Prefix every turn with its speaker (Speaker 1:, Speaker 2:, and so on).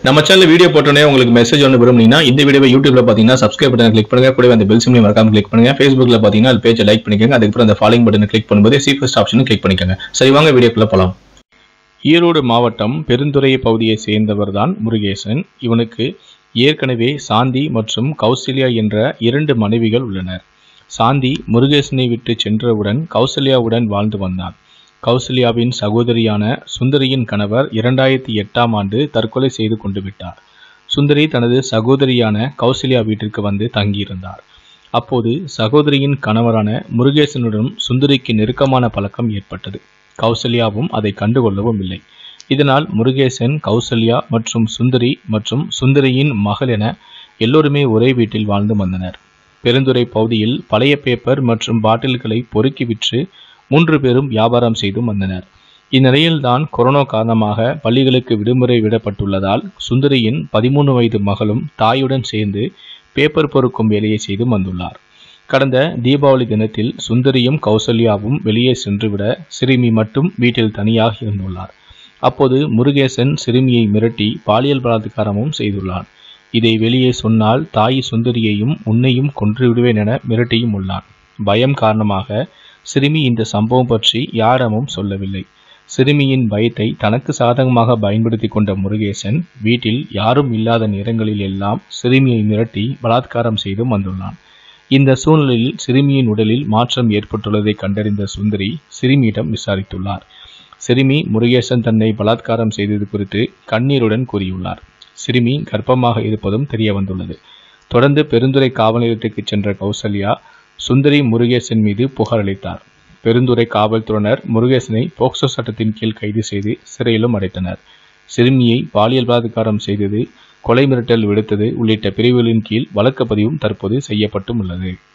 Speaker 1: நம்ம channel video போட்டோன்னே உங்களுக்கு மெசேஜ் ஒன்று விரும்புனீங்கன்னா இந்த வீடியோவை யூடியூப்ல பார்த்தீங்கன்னா சப்ஸ்கிரைப் பட்டன் கிளிக் பண்ணுங்க கூடவே அந்த பெல் சிம்லையும் மறக்காம கிளிக் பண்ணுங்க ஃபேஸ்புக்ல பார்த்தீங்கன்னா அது பேஜை லைக் பண்ணிக்கோங்க அதுக்கப்புறம் அந்த ஃபாலோயிங் பட்டனை கிளிக் பண்ணும்போது சி ஃபர்ஸ்ட் ஆப்ஷனும் கிளிக் பண்ணிக்கோங்க சரி வாங்க வீடியோக்குள்ள போலாம் ஈரோடு மாவட்டம் பெருந்துறை பகுதியை சேர்ந்தவர் தான் முருகேசன் இவனுக்கு ஏற்கனவே சாந்தி மற்றும் கௌசல்யா என்ற இரண்டு மனைவிகள் உள்ளனர் சாந்தி முருகேசனை விட்டு சென்றவுடன் கௌசல்யாவுடன் வாழ்ந்து வந்தான் கௌசல்யாவின் சகோதரியான சுந்தரியின் கணவர் இரண்டாயிரத்தி எட்டாம் ஆண்டு தற்கொலை செய்து கொண்டு விட்டார் சுந்தரி தனது சகோதரியான கௌசல்யா வீட்டிற்கு வந்து தங்கியிருந்தார் அப்போது சகோதரியின் கணவரான முருகேசனுடன் சுந்தரிக்கு நெருக்கமான பழக்கம் ஏற்பட்டது கௌசல்யாவும் அதை கண்டுகொள்ளவும் இல்லை இதனால் முருகேசன் கௌசல்யா மற்றும் சுந்தரி மற்றும் சுந்தரியின் மகள் என எல்லோருமே ஒரே வீட்டில் வாழ்ந்து வந்தனர் பெருந்துறை பகுதியில் பழைய பேப்பர் மற்றும் பாட்டில்களை பொறுக்கி விற்று மூன்று பேரும் வியாபாரம் செய்தும் வந்தனர் இந்நிலையில்தான் கொரோனா காரணமாக பள்ளிகளுக்கு விடுமுறை விடப்பட்டுள்ளதால் சுந்தரியின் பதிமூணு வயது மகளும் தாயுடன் சேர்ந்து பேப்பர் பொறுக்கும் வேலையை செய்து வந்துள்ளார் கடந்த தீபாவளி தினத்தில் சுந்தரியும் கௌசல்யாவும் வெளியே சென்றுவிட சிறுமி மட்டும் வீட்டில் தனியாக இருந்துள்ளார் அப்போது முருகேசன் சிறுமியை மிரட்டி பாலியல் பலாத்காரமும் செய்துள்ளான் இதை வெளியே சொன்னால் தாய் சுந்தரியையும் உன்னையும் கொன்று விடுவேன் என மிரட்டியும் உள்ளான் பயம் காரணமாக சிறுமி இந்த சம்பவம் பற்றி யாரிடமும் சொல்லவில்லை சிறுமியின் பயத்தை தனக்கு சாதகமாக பயன்படுத்தி கொண்ட முருகேசன் வீட்டில் யாரும் இல்லாத நேரங்களில் எல்லாம் சிறுமியை மிரட்டி பலாத்காரம் செய்தும் வந்துள்ளான் இந்த சூழ்நிலையில் சிறுமியின் உடலில் மாற்றம் ஏற்பட்டுள்ளதை கண்டறிந்த சுந்தரி சிறுமியிடம் விசாரித்துள்ளார் சிறுமி முருகேசன் தன்னை பலாத்காரம் செய்தது குறித்து கண்ணீருடன் கூறியுள்ளார் சிறுமி கர்ப்பமாக இருப்பதும் தெரிய வந்துள்ளது தொடர்ந்து பெருந்துறை காவல் நிலையத்துக்கு சென்ற கௌசல்யா சுந்தரி முருகேசன் மீது புகார் அளித்தார் பெருந்துறை காவல்துறையினர் முருகேசனை போக்சோ சட்டத்தின் கீழ் கைது செய்து சிறையிலும் அடைத்தனர் சிறுமியை பாலியல் பலாத்காரம் செய்தது கொலை மிரட்டல் விடுத்தது உள்ளிட்ட பிரிவுகளின் கீழ் வழக்கு பதிவும் தற்போது செய்யப்பட்டும் உள்ளது